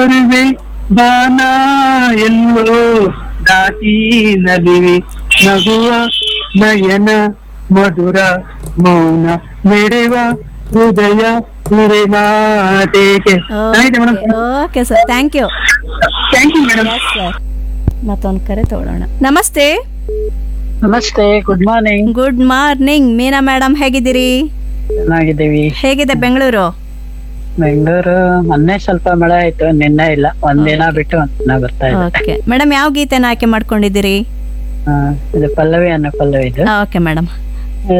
ಬರುವೆ ಬಾನ ಎಲ್ಲೋ ದಾಟಿ ನಲಿವೆ ನಗುವ ನಯನ ಮಧುರ ಮೌನ ಮೆರೆವ ಹೃದಯ ಮಾತೇಕೆ ಆಯ್ತಾ madam okay sir thank you thank you madam sir ಮತ್ತೊಂದು ಕರೆ ತಗೊಳ್ಳೋಣ ನಮಸ್ತೆ ನಮಸ್ತೆ good morning good morning Meena madam ಹೇಗಿದ್ದೀರಿ ಚೆನ್ನಾಗಿದ್ದೀವಿ ಹೇಗಿದೆ ಬೆಂಗಳೂರು ಬೆಂಗಳೂರು ಮೊನ್ನೆ ಸ್ವಲ್ಪ ಮಳೆ ಆಯ್ತು ನಿನ್ನೆ ಇಲ್ಲ ಒಂದಿನ ಬಿಟ್ಟು ಒಂದಿನ ಬರ್ತಾ ಇದೆ ಓಕೆ ಮೇಡಮ್ ಯಾವ ಗೀತೆನ ಆಯ್ಕೆ ಮಾಡ್ಕೊಂಡಿದ್ದೀರಿ ಆ, ಇದು ಪಲ್ಲವಿ ಅನ್ನೋ ಪಲ್ಲವಿ ಇದು ಓಕೆ ಮೇಡಮ್